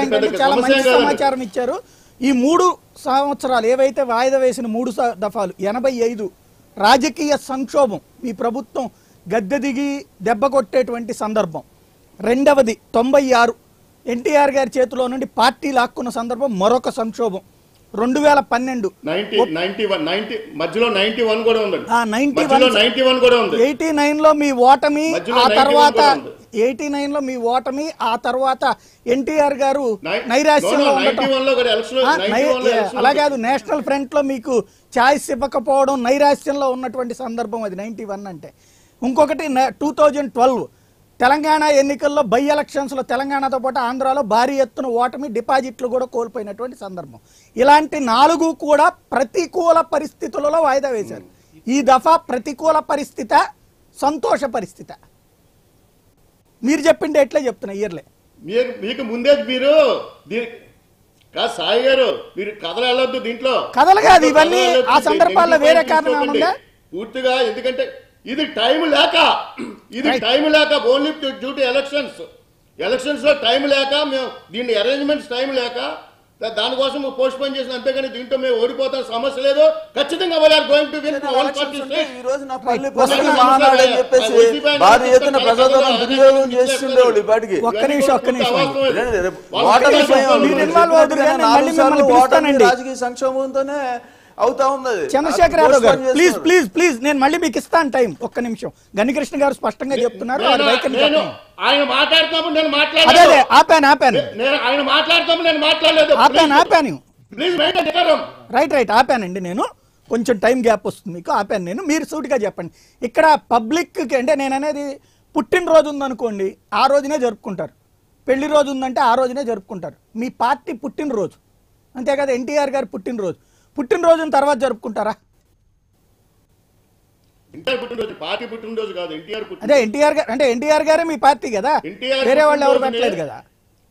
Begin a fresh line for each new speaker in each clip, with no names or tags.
Thank
పెద్ద
చాలా
సమస్య
మంచి
కాదండి.
సమాచారం ఇచ్చారు ఈ మూడు సంవత్సరాలు ఏవైతే వాయిదా వేసిన మూడు స- దఫాలు ఎనభై ఐదు రాజకీయ సంక్షోభం ఈ ప్రభుత్వం గద్దె దిగి దెబ్బ కొట్టేటువంటి సందర్భం రెండవది తొంభై ఆరు ఎన్టీఆర్ గారి చేతిలో నుండి పార్టీ లాక్కున్న సందర్భం మరొక సంక్షోభం రెండు వేల పన్నెండు
నైన్టీ నైన్టీ వన్ నైన్టీ మధ్యలో నైన్టీ వన్ కూడా ఉందండి
ఆ, 91
మధ్యలో నైన్టీ వన్ కూడా ఉంది
ఎయిటీ నైన్ లో మీ ఓటమి
మధ్యలో
ఆ
91
తర్వాత
కూడా ఉంది.
ఎయిటీ నైన్ లో మీ ఓటమి ఆ తర్వాత ఎన్టీఆర్ గారు
నై-
నైరాశ్యంలో
no, no,
ఉండటం
91 లో కూడా ఎలక్షన్
ఆ, నై-
91 లో ఎలక్షన్
అలా కాదు నేషనల్ ఫ్రంట్ లో మీకు ఛాయిస్ ఇవ్వకపోవడం నైరాశ్యంలో ఉన్నటువంటి సందర్భం అది నైన్టీ వన్ అంటే ఇంకొకటి టూ థౌజండ్ ట్వెల్వ్ తెలంగాణ ఎన్నికల్లో బై ఎలక్షన్స్ లో తెలంగాణతో పాటు ఆంధ్రాలో భారీ ఎత్తున ఓటమి డిపాజిట్లు కూడా కోల్పోయినటువంటి సందర్భం ఇలాంటి నాలుగు కూడా ప్రతికూల పరిస్థితులలో వాయిదా వేశారు ఈ దఫా ప్రతికూల పరిస్థిత సంతోష పరిస్థిత మీరు చెప్పిండే ఎట్లే చెప్తున్నా ఇయర్లే
మీరు మీకు ముందే మీరు దీని కాదు సాయి గారు మీరు కథలు వెళ్ళొద్దు దీంట్లో
కథలు కాదు, ఇవన్నీ
కథలు వెళ్ళొద్దు.
ఆ సందర్భాల్లో
దీనికి
వేరే
point
కారణం
తీసుకోకండి.
ఏముందా?
పూర్తిగా ఎందుకంటే ఇది టైం లేక ఇది
Right.
టైం లేక only due to elections elections లో టైం లేక మేము దీన్ని అరేంజ్మెంట్స్ టైం లేక దా- దానికోసం పోస్ట్ పోన్ చేసిన అంతేగాని దీంట్లో మేము ఓడిపోతాం సమస్య లేదు ఖచ్చితంగా we're going to win all
elections ఉంటే
పార్టీస్
ఈ రోజు నా పల్లె
Right.
పల్లె
వస్తున్నా.
మహానాడు అని చెప్పేసి భారీ ఎత్తున ప్రజాధనం దుర్యోగం చేస్తుండేవాళ్ళు ఈ పాటికి
ఒక్క నిమిషం, ఒక్క నిమిషం.
ఏంటండి, రేపు ఓటమి భయం.
మీరు ఇన్వాల్వ్ అవుతున్నారు కానీ
నాలుగు
మళ్ళీ
సార్లు
మిమ్మల్ని
ఓటమి
పిలుస్తానండి.
రాజకీయ సంక్షోభంతోనే అవుతా ఉంది అది.
చంద్రశేఖర్ యాదవ్ గారు
పోస్ట్పోన్
ప్లీజ్
చేస్తున్నారు.
ప్లీజ్ ప్లీజ్ నేను మళ్ళీ మీకు ఇస్తాను టైం ఒక్క నిమిషం గనికృష్ణ గారు స్పష్టంగా చెప్తున్నారు వారి
నేను
వైఖరిని
నేను
చెప్పండి.
ఆయన మాట్లాడుతున్నప్పుడు నేను
అదే
మాట్లాడలేదు
అదే ఆపాను ఆపాను
నేను ఆయన మాట్లాడుతున్నప్పుడు నేను మాట్లాడలేదు
ఆపాను ఆపాను
please maintain decorum
right right ఆపానండి నేను కొంచెం టైం గ్యాప్ వస్తుంది మీకు ఆపాను నేను మీరు సూటిగా చెప్పండి ఇక్కడ పబ్లిక్కి అంటే నేను అనేది పుట్టినరోజు ఉందనుకోండి ఆ రోజునే జరుపుకుంటారు పెళ్లి రోజు ఉందంటే ఆ రోజునే జరుపుకుంటారు మీ పార్టీ పుట్టినరోజు అంతే కదా ఎన్టీఆర్ గారు పుట్టినరోజు పుట్టినరోజున తర్వాత జరుపుకుంటారా
ఎన్టీఆర్ పుట్టినరోజు పార్టీ పుట్టినరోజు కాదు ఎన్టీఆర్ పుట్టిన
అదే ఎన్టీఆర్ గారు అంటే ఎన్టీఆర్ గారే మీ పార్టీ కదా
NTR
వేరే వాళ్ళు ఎవరు
పుట్టినరోజునే-
పెట్టలేదు కదా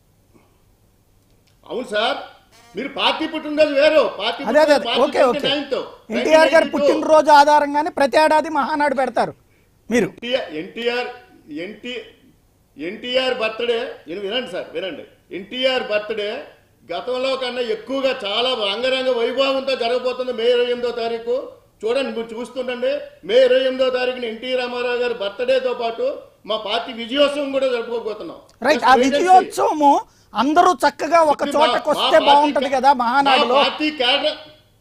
అవును సార్ మీరు పార్టీ పుట్టినరోజు వేరు పార్టీ
అదే అదే
పుట్టినరోజు
ఓకే ఓకే
29th.
ఎన్టీఆర్ గారు
1992.
పుట్టినరోజు ఆధారంగానే ప్రతి ఏడాది మహానాడు పెడతారు మీరు
ఎన్టీఆర్ ఎన్టీఆర్ ఎన్టీ ఎన్టీఆర్ బర్త్డే విను- వినండి సార్ వినండి ఎన్టీఆర్ బర్త్డే గతంలో కన్నా ఎక్కువగా చాలా అంగరంగ వైభవంతో జరగబోతుంది మే ఇరవై ఎనిమిదో తారీఖు చూడండి మీరు చూస్తుండండి మే ఇరవై ఎనిమిదో తారీఖున ఎన్టీ రామారావు గారి బర్త్డేతో పాటు మా పార్టీ విజయోత్సవం కూడా జరుపుకోబోతున్నాం
రైట్
Just
ఆ
wait and see.
విజయోత్సవము అందరూ చక్కగా ఒక
మా-
చోటకు
మా
వస్తే
పార్టీ
బాగుంటది
కా-
కదా మహానాడులో
మా పార్టీ క్యాడర్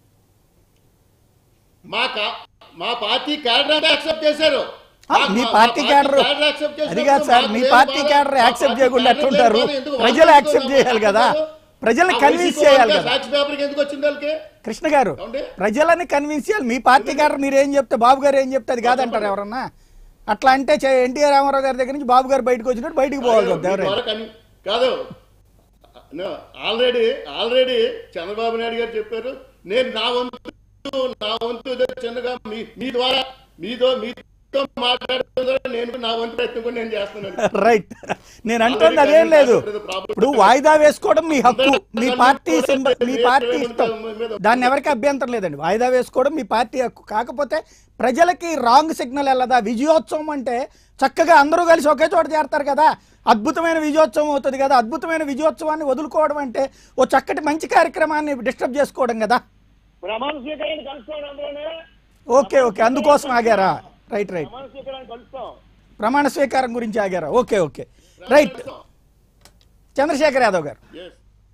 మా కా- మా పార్టీ క్యాడర్ అంటే యాక్సెప్ట్ చేశారు
ఆ,
మా-
మీ
మా-
పార్టీ
మా
క్యాడర్
accept చేసినప్పుడు
అది కాదు సార్
మాకు
మీ
ఏం
పార్టీ
బాధ-
క్యాడర్
మా
యాక్సెప్ట్
పార్టీ
చేయకుండా
క్యాడర్
ఎట్లుంటారు
లేదు, ఎందుకు
ప్రజలు
వాళ్ళు
యాక్సెప్ట్
ఎందుకు
చేయాలి కదా
మాట్లాడతారు?
ప్రజల్ని
ఆ
కన్విన్స్
వైసీపీ
చేయాలి
వాళ్ళకి
కదా
సాక్షి పేపర్కి ఎందుకు వచ్చింది వాళ్ళకి
కృష్ణ గారు
ఏమండి?
ప్రజలని కన్విన్స్ చేయాలి మీ పార్టీ గారు మీరు ఏం చెప్తే బాబు గారు ఏం చెప్తే అది కాదంటారు ఎవరన్నా అట్లా అంటే ఎన్టీఆర్ రామారావు గారి దగ్గర నుంచి బాబు గారు బయటకు వచ్చినట్టు బయటికి పోవాలి
కాదు,
కదా
మీ
ఎవరైనా
ద్వారా కని- కాదు ఆల్రెడీ ఆల్రెడీ చంద్రబాబు నాయుడు గారు చెప్పారు నేను నా వంతు నా వంతు ఏదో చిన్నగా మీ మీ ద్వారా మీతో మీతో మాట్లాడడం ద్వారా నేను నా వంతు ప్రయత్నం కూడా నేను చేస్తున్నాను
రైట్ నేను అంటుంది అదేం లేదు ఇప్పుడు వాయిదా వేసుకోవడం మీ హక్కు మీ పార్టీ సింబల్ మీ పార్టీ ఇష్టం దాన్ని ఎవరికి అభ్యంతరం లేదండి వాయిదా వేసుకోవడం మీ పార్టీ హక్కు కాకపోతే ప్రజలకి రాంగ్ సిగ్నల్ వెళ్ళదా విజయోత్సవం అంటే చక్కగా అందరూ కలిసి ఒకే చోట చేరతారు కదా అద్భుతమైన విజయోత్సవం అవుతుంది కదా అద్భుతమైన విజయోత్సవాన్ని వదులుకోవడం అంటే ఓ చక్కటి మంచి కార్యక్రమాన్ని డిస్టర్బ్ చేసుకోవడం కదా
ప్రమాణ స్వీకారాన్ని కలుస్తాం అందులోనే
ఓకే ఓకే అందుకోసం ఆగారా రైట్ రైట్
ప్రమాణ స్వీకారాన్ని కలుస్తాం
ప్రమాణ స్వీకారం గురించి ఆగారా okay okay right Chandrashekar Yadav గారు
Yes.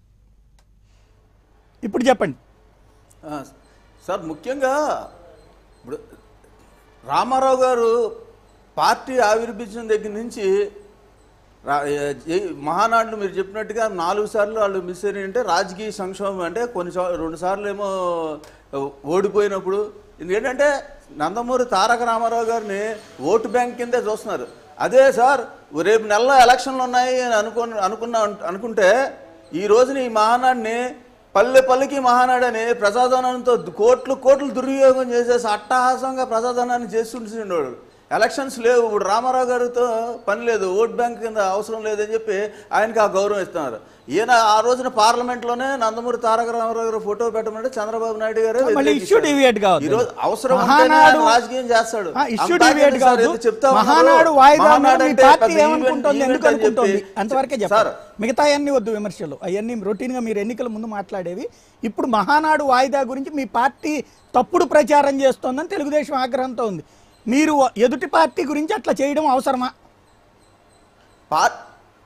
ఇప్పుడు చెప్పండి
ఆ, సార్ ముఖ్యంగా ఇప్పుడు రామారావు గారు పార్టీ ఆవిర్భించిన దగ్గర నుంచి రా- ఏ- ఏ- మహానాడులు మీరు చెప్పినట్టుగా నాలుగు సార్లు వాళ్ళు మిస్ అంటే రాజకీయ సంక్షోభం అంటే కొన్ని రెండు సార్లు ఏమో ఓడిపోయినప్పుడు ఏంటంటే నందమూరి తారక రామారావు గారిని ఓటు బ్యాంక్ కిందే చూస్తున్నారు అదే సార్ రేపు నెలలో ఎలక్షన్లు ఉన్నాయి అని అనుకు అనుకున్నా అనుకుంటే ఈ రోజున ఈ మహానాడిని పల్లె పల్లెకి మహానాడని ప్రజాధనంతో కోట్లు కోట్లు దుర్వినియోగం చేసేసి అట్టహాసంగా ప్రజాధనాన్ని చేస్తుండేవాడు ఎలక్షన్స్ లేవు ఇప్పుడు రామారావు గారితో పని లేదు ఓట్ బ్యాంక్ కింద అవసరం లేదని చెప్పి ఆయనకి ఆ గౌరవం ఇస్తున్నారు ఈయన ఆ రోజున పార్లమెంట్లోనే నందమూరి తారక రామారావు గారు ఫోటో పెట్టమంటే చంద్రబాబు నాయుడు గారు
మళ్ళీ issue deviate కావద్దు.
ఈ రోజు అవసరం ఉంటేనే
మహానాడు-
ఆయన రాజకీయం చేస్తాడు
ఆ, ఇష్యూ
అంతా
డివియేట్
కదా సార్,
కాదు
ఏదో చెప్తా ఉన్నారు.
మహానాడు వాయిదా
మహానాడు
మీ
అంటే
పార్టీ
పెద్ద
ఏమనుకుంటోంది
ఈవెంట్
ఎందుకు
అని చెప్పి-
అనుకుంటోంది అంతవరకే
సార్
చెప్పారు మిగతా అన్ని వద్దు విమర్శలు అవన్నీ రొటీన్ గా మీరు ఎన్నికల ముందు మాట్లాడేవి ఇప్పుడు మహానాడు వాయిదా గురించి మీ పార్టీ తప్పుడు ప్రచారం చేస్తోందని తెలుగుదేశం ఆగ్రహంతో ఉంది మీరు ఎదుటి పార్టీ గురించి అట్లా చేయడం అవసరమా
పార్-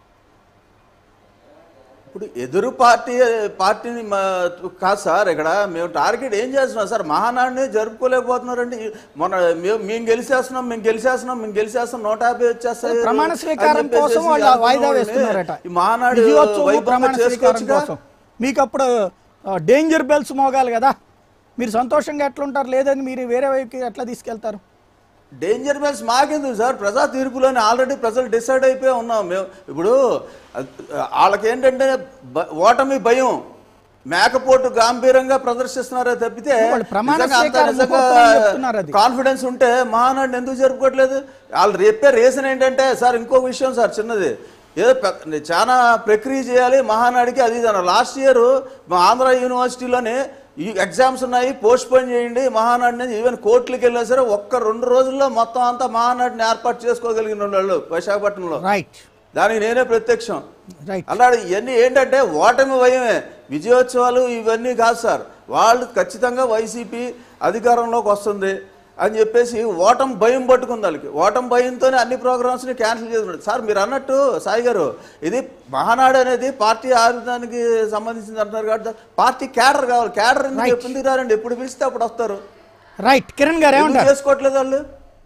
ఇప్పుడు ఎదురు పార్టీ పార్టీని మా- కాదు సార్ ఇక్కడ మేము టార్గెట్ ఏం చేస్తున్నాం సార్ మహానాడిని జరుపుకోలేకపోతున్నారండి మొన్న మేము మేము గెలిచేస్తున్నాం మేము గెలిచేస్తున్నాం మేము గెలిచేస్తున్నాం నూట యాభై వచ్చేస్తాయి
ప్రమాణ
అని
స్వీకారం
చెప్పేసి
కోసం వాళ్ళు
అనుకున్న
వాయిదా
వాళ్ళని
వేస్తున్నారట
ఈ మహానాడు
విజయోత్సవం
వైభవంగా
ప్రమాణ స్వీకారం
చేసుకోవచ్చుగా?
కోసం మీకు అప్పుడు డేంజర్ బెల్స్ మోగాలి కదా మీరు సంతోషంగా ఎట్లుంటారు లేదని మీరు వేరే వైపుకి ఎట్లా తీసుకెళ్తారు
డేంజర్ బెల్స్ మాకెందుకు సార్ ప్రజా తీర్పులోని ఆల్రెడీ ప్రజలు డిసైడ్ అయిపోయి ఉన్నాం మేము ఇప్పుడు అ- వాళ్ళకి ఏంటంటే బ- ఓటమి భయం మేకపోటు గాంభీరంగా ప్రదర్శిస్తున్నారే తప్పితే
వాళ్ళు ప్రమాణ
నిజంగా అంత
స్వీకారం
నిజంగా
ముహూర్తం అని చెప్తున్నారు అది.
కాన్ఫిడెన్స్ ఉంటే మహానాడిని ఎందుకు జరుపుకోవట్లేదు వాళ్ళు రేపే రీజన్ ఏంటంటే సార్ ఇంకో విషయం సార్ చిన్నది ఏదో పె- చాలా ప్రక్రియ చేయాలి మహానాడికి అది ఇది లాస్ట్ ఇయర్ మా ఆంధ్ర యూనివర్సిటీలోని ఈ ఎగ్జామ్స్ ఉన్నాయి పోస్ట్ పోన్ చేయండి మహానాడిని ఈవెన్ కోర్టులకు వెళ్ళినా సరే ఒక్క రెండు రోజుల్లో మొత్తం అంతా మహానాడిని ఏర్పాటు చేసుకోగలిగిన వాళ్ళు విశాఖపట్నంలో
రైట్
దానికి నేనే ప్రత్యక్షం
రైట్
అలాంటి ఇవన్నీ ఏంటంటే ఓటమి భయమే విజయోత్సవాలు ఇవన్నీ కాదు సార్ వాళ్ళు ఖచ్చితంగా వైసీపీ అధికారంలోకి వస్తుంది అని చెప్పేసి ఓటం భయం పట్టుకుంది వాళ్ళకి ఓటం భయంతోనే అన్ని ప్రోగ్రామ్స్ని క్యాన్సిల్ చేస్తున్నాడు సార్ మీరు అన్నట్టు సాయి గారు ఇది మహానాడు అనేది పార్టీ ఆయుధానికి సంబంధించింది అంటున్నారు కాబట్టి పార్టీ క్యాడర్ కావాలి క్యాడర్ ఎందుకు
Right.
ఎప్పుడు రారండి ఎప్పుడు పిలిస్తే అప్పుడు వస్తారు
రైట్ కిరణ్ గారు
ఎందుకు
ఏమంటారు
చేసుకోవట్లేదు వాళ్ళు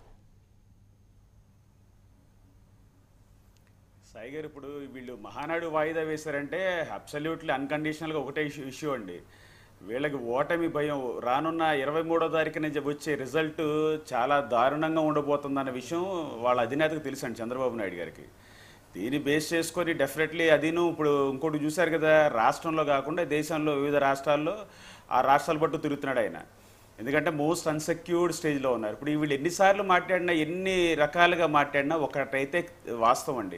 సాయి గారు ఇప్పుడు వీళ్ళు మహానాడు వాయిదా వేశారంటే అబ్సల్యూట్లీ అన్కండిషనల్గా ఒకటే ఇష్యూ ఇష్యూ అండి వీళ్ళకి ఓటమి భయం రానున్న ఇరవై మూడో తారీఖున జ- వచ్చే రిజల్ట్ చాలా దారుణంగా ఉండబోతుందన్న విషయం వాళ్ళ అధినేతకు తెలుసండి చంద్రబాబు నాయుడు గారికి దీన్ని బేస్ చేసుకొని డెఫినెట్లీ అదిను ఇప్పుడు ఇంకోటి చూశారు కదా రాష్ట్రంలో కాకుండా దేశంలో వివిధ రాష్ట్రాల్లో ఆ రాష్ట్రాల పట్టు తిరుగుతున్నాడు ఆయన ఎందుకంటే మోస్ట్ అన్సెక్యూర్డ్ స్టేజ్లో ఉన్నారు ఇప్పుడు వీళ్ళు ఎన్నిసార్లు మాట్లాడినా ఎన్ని రకాలుగా మాట్లాడినా ఒకటైతే వాస్తవం అండి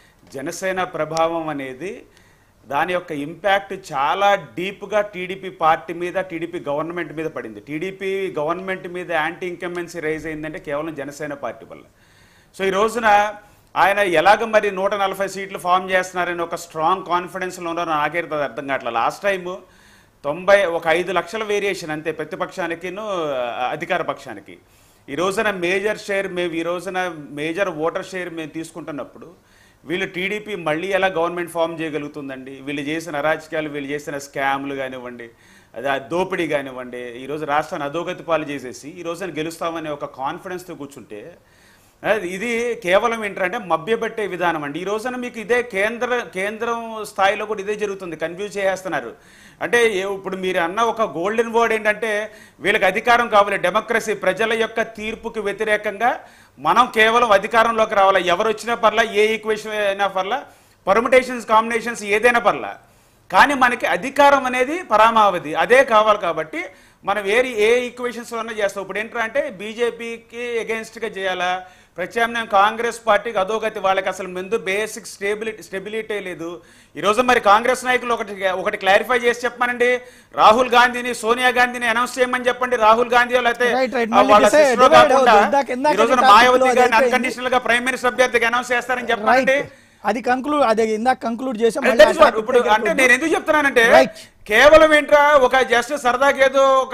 జనసేన ప్రభావం అనేది దాని యొక్క ఇంపాక్ట్ చాలా డీప్గా టీడీపీ పార్టీ మీద టీడీపీ గవర్నమెంట్ మీద పడింది టీడీపీ గవర్నమెంట్ మీద యాంటీ ఇంకమెన్సీ రైజ్ అయిందంటే కేవలం జనసేన పార్టీ వల్ల సో ఈ రోజున ఆయన ఎలాగ మరి నూట నలభై సీట్లు ఫామ్ చేస్తున్నారని ఒక స్ట్రాంగ్ కాన్ఫిడెన్స్లో ఉన్నారో నాకైతే అది అర్థం కావట్లేదు లాస్ట్ టైము తొంభై ఒక ఐదు లక్షల వేరియేషన్ అంతే ప్రతిపక్షానికిను ఆ, అధికార పక్షానికి ఈ రోజున మేజర్ షేర్ మేము ఈ రోజున మేజర్ ఓటర్ షేర్ మేము తీసుకుంటున్నప్పుడు వీళ్ళు టీడీపీ మళ్ళీ ఎలా గవర్నమెంట్ ఫామ్ చేయగలుగుతుందండి వీళ్ళు చేసిన అరాచకాలు వీళ్ళు చేసిన స్కామ్లు కానివ్వండి అది ఆ దోపిడీ కానివ్వండి ఈరోజు రాష్ట్రాన్ని అధోగతి పాలు చేసేసి ఈ రోజున గెలుస్తామనే ఒక కాన్ఫిడెన్స్తో కూర్చుంటే అది ఇది కేవలం ఏంటంటే మభ్యపెట్టే విధానం అండి ఈ రోజున మీకు ఇదే కేంద్ర కేంద్రం స్థాయిలో కూడా ఇదే జరుగుతుంది కన్ఫ్యూజ్ చేసేస్తున్నారు అంటే ఏ- ఇప్పుడు మీరు అన్న ఒక గోల్డెన్ వర్డ్ ఏంటంటే వీళ్ళకి అధికారం కావాలి డెమోక్రసీ ప్రజల యొక్క తీర్పుకి వ్యతిరేకంగా మనం కేవలం అధికారంలోకి రావాలి ఎవరు వచ్చినా పర్లా ఏ ఈక్వేషన్ అయినా పర్లా పర్ముటేషన్స్ కాంబినేషన్స్ ఏదైనా పర్లా కానీ మనకి అధికారం అనేది పరామావధి అదే కావాలి కాబట్టి మనం ఏ ఏ ఈక్వేషన్స్లోనే చేస్తాం ఇప్పుడు ఏంటంటే అంటే బీజేపీకి అగేన్స్ట్గా చేయాలా ప్రత్యామ్నాయం కాంగ్రెస్ పార్టీకి అధోగతి వాళ్ళకి అసలు ముందు బేసిక్ స్టేబిలిటీ స్టెబిలిటీ లేదు ఈరోజు మరి కాంగ్రెస్ నాయకులు ఒకటి ఒకటి క్లారిఫై చేసి చెప్పమనండి రాహుల్ గాంధీని సోనియా గాంధీని అనౌన్స్ చేయమని చెప్పండి రాహుల్ గాంధీ లేకపోతే
Right, right.
ఆ
మళ్ళీ
వాళ్ళ
డిసైడ్
sister
డివైడ్
కాకుండా
అవ్వదు. ఇందాక- ఇందాక
ఈ రోజున
topic లో
మాయావతి
అది
గారిని
అయిపోయింది.
అన్కండిషనల్ గా ప్రైమ్ మినిస్టర్ అభ్యర్థిగా అనౌన్స్ చేస్తారని
రైట్
చెప్పండి
అది కంక్లూడ్ అది ఇందాక కంక్లూడ్ చేసాం
అంటే
మళ్ళీ
that is what. ఇప్పుడు అంటే నేను ఎందుకు చెప్తున్నానంటే
Right.
కేవలం ఏంట్రా ఒక జస్ట్ సరదాకి ఏదో ఒక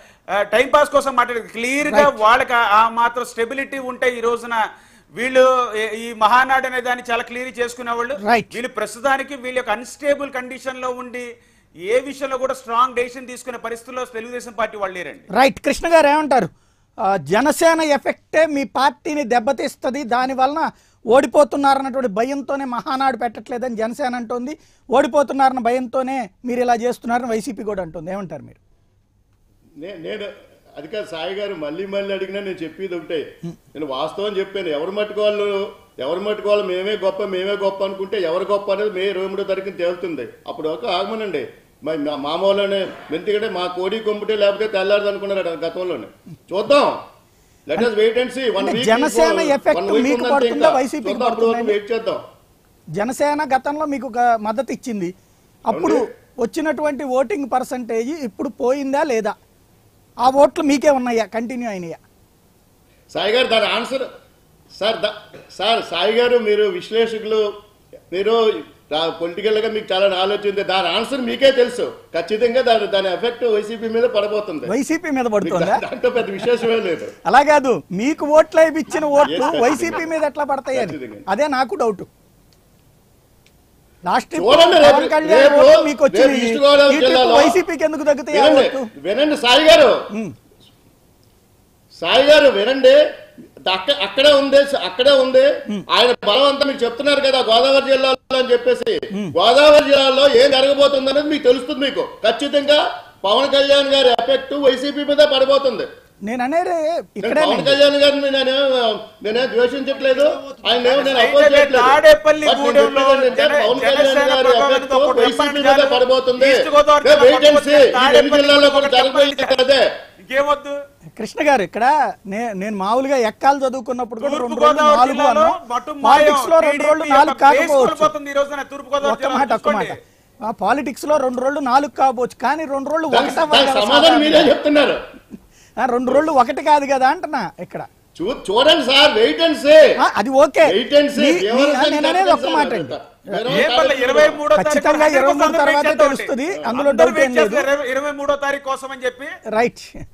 టైం పాస్ కోసం మాట్లాడేది క్లియర్ గా
Right.
వాళ్ళకి ఆ- ఆ మాత్రం స్టెబిలిటీ ఉంటే ఈ రోజున వీళ్ళు ఏ- ఈ మహానాడు అనే దాన్ని చాలా క్లియర్ చేసుకునే వాళ్ళు
Right.
వీళ్ళు ప్రస్తుతానికి వీళ్ళ యొక్క అన్స్టేబుల్ కండిషన్ లో ఉండి ఏ విషయంలో కూడా స్ట్రాంగ్ డెసిషన్ తీసుకునే పరిస్థితుల్లో తెలుగుదేశం పార్టీ వాళ్ళు లేరండి
రైట్ కృష్ణ గారు ఏమంటారు ఆ, జనసేన ఎఫెక్టే మీ పార్టీని దెబ్బతీస్తుంది దాని వలన ఓడిపోతున్నారన్నటువంటి భయంతోనే మహానాడు పెట్టట్లేదని జనసేన అంటోంది ఓడిపోతున్నారన్న భయంతోనే మీరు ఇలా చేస్తున్నారని వైసీపీ కూడా అంటుంది ఏమంటారు మీరు
నే- నేను అది కాదు సాయి గారు మళ్ళీ మళ్ళీ అడిగినా నేను చెప్పేది ఒకటే నేను వాస్తవం చెప్పాను ఎవరు మట్టుకోవాలి ఎవరు మట్టుకోవాలి మేమే గొప్ప మేమే గొప్ప అనుకుంటే ఎవరు గొప్ప అనేది మే ఇరవై మూడో తారీఖున తేలుతుంది అప్పుడు ఒక ఆగమనండి మరి మా మామూలునే ఎందుకంటే మా కోడి కొంపుటే లేకపోతే తెల్లారదు అనుకున్నారు గతంలోనే చూద్దాం let us wait and see one
అంటే
వీక్
జనసేన effect మీకు పడుతుందా, వైసీపీకి
అప్పుడు వరకు
పడుతుందా?
వెయిట్ చేద్దాం
జనసేన గతంలో మీకు ఒక మద్దతు ఇచ్చింది అప్పుడు వచ్చినటువంటి ఓటింగ్ పర్సంటేజ్ ఇప్పుడు పోయిందా లేదా ఆ ఓట్లు మీకే ఉన్నాయా కంటిన్యూ అయినాయా
సాయి గారు దాని ఆన్సర్ సార్ దా- సార్ సాయి గారు మీరు విశ్లేషకులు మీరు పొలిటికల్ గా మీకు చాలా నాలెడ్జ్ ఉంది దాని ఆన్సర్ మీకే తెలుసు ఖచ్చితంగా దాని దాని ఎఫెక్ట్ వైసీపీ మీద పడబోతుంది
వైసీపీ మీద
మీకు
పడుతుందా
దా- దాంట్లో పెద్ద విశేషమే లేదు
అలా కాదు మీకు ఓట్లు ఇచ్చిన ఓట్లు
Yes, sir.
వైసీపీ మీద ఎట్లా పడతాయని
ఖచ్చితంగా.
అదే నాకు డౌట్ లాస్ట్ ట్రిప్
చూడండి రేపు-
పవన్ కళ్యాణ్
రేపు-
ఓట్లు మీకు వచ్చినాయి
రేపు ఈస్ట్ గోదావరి
ఈ ట్రిప్
జిల్లాలో-
వైసీపీకి ఎందుకు తగ్గుతాయి ఆ
వినండి
ఓట్లు
వినండి సాయి గారు సాయి గారు వినండి అక్క- అక్కడే ఉంది అక్కడే ఉంది ఆయన బలం అంతా మీకు చెప్తున్నారు కదా గోదావరి జిల్లాలో అని చెప్పేసి గోదావరి జిల్లాలో ఏం జరగబోతుంది అనేది మీకు తెలుస్తుంది మీకు ఖచ్చితంగా పవన్ కళ్యాణ్ గారి ఎఫెక్ట్ వైసీపీ మీద పడిపోతుంది
నేను అనేది
నేను
ఇక్కడే
పవన్ కళ్యాణ్ గారిని నేను నేనేం ద్వేషించట్లేదు ఆయన ఏమో నేను
అయితే
అపోజ్ చేయట్లేదు
తాడేపల్లి
బట్ నేను
గూడెంలో
చెప్పేది ఏంటంటే
జన-
పవన్ కళ్యాణ్
జనసేన
గారి
ప్రభావితం
ఎఫెక్ట్
ఒకటి
వైసీపీ
చెప్పండి
మీద
చాలు.
పడిపోతుంది
ఈస్ట్ గోదావరి
రేపు
జిల్లా
వెయిట్ అండ్ సీ. ఈ రెండు
తాడేపల్లి
జిల్లాల్లో కూడా
ఒకటి చెప్పండి
జరగబోయేది అదే
ఇంకేమొద్దు
కృష్ణ గారు ఇక్కడ నే- నేను మామూలుగా ఎక్కాలు చదువుకున్నప్పుడు కూడా
తూర్పు
రెండు రోజులు
గోదావరి
నాలుగు
జిల్లాలో
అన్నాం
మటుమాయం
పాలిటిక్స్ లో రెండు రోజులు
TDP
నాలుగు
యొక్క బేస్
కాకపోవచ్చు
కోల్పోతుంది ఈ రోజున తూర్పు గోదావరి
ఒక్క
జిల్లాలో
మాట ఒక్క మాట
చూసుకోండి.
ఆ పాలిటిక్స్ లో రెండు రోజులు నాలుగు కాకపోవచ్చు కానీ రెండు రోజులు
దానికి
ఒకటి
దానికి సమాధానం మీరే చెప్తున్నారు
రెండు రోజులు ఒకటి కాదు కదా అంటున్నా ఇక్కడ
చూ చూడండి సార్ వెయిట్ అండ్ సే
ఆ, అది ఓకే
వెయిట్ అండ్ సే
మీ- మీ- నేను అనేది ఒక్క మాట అండి
ఏం పర్లేదు, ఇరవై మూడో తారీఖు
ఖచ్చితంగా
అందరూ
ఇరవై మూడు
వెయిట్
తర్వాతే
చేస్తామండి.
తెలుస్తుంది. అందులో
అందరూ
డౌట్
వెయిట్
ఏం లేదు.
చేస్తారు, ఇరవై- ఇరవై మూడో తారీఖు కోసం అని చెప్పి
రైట్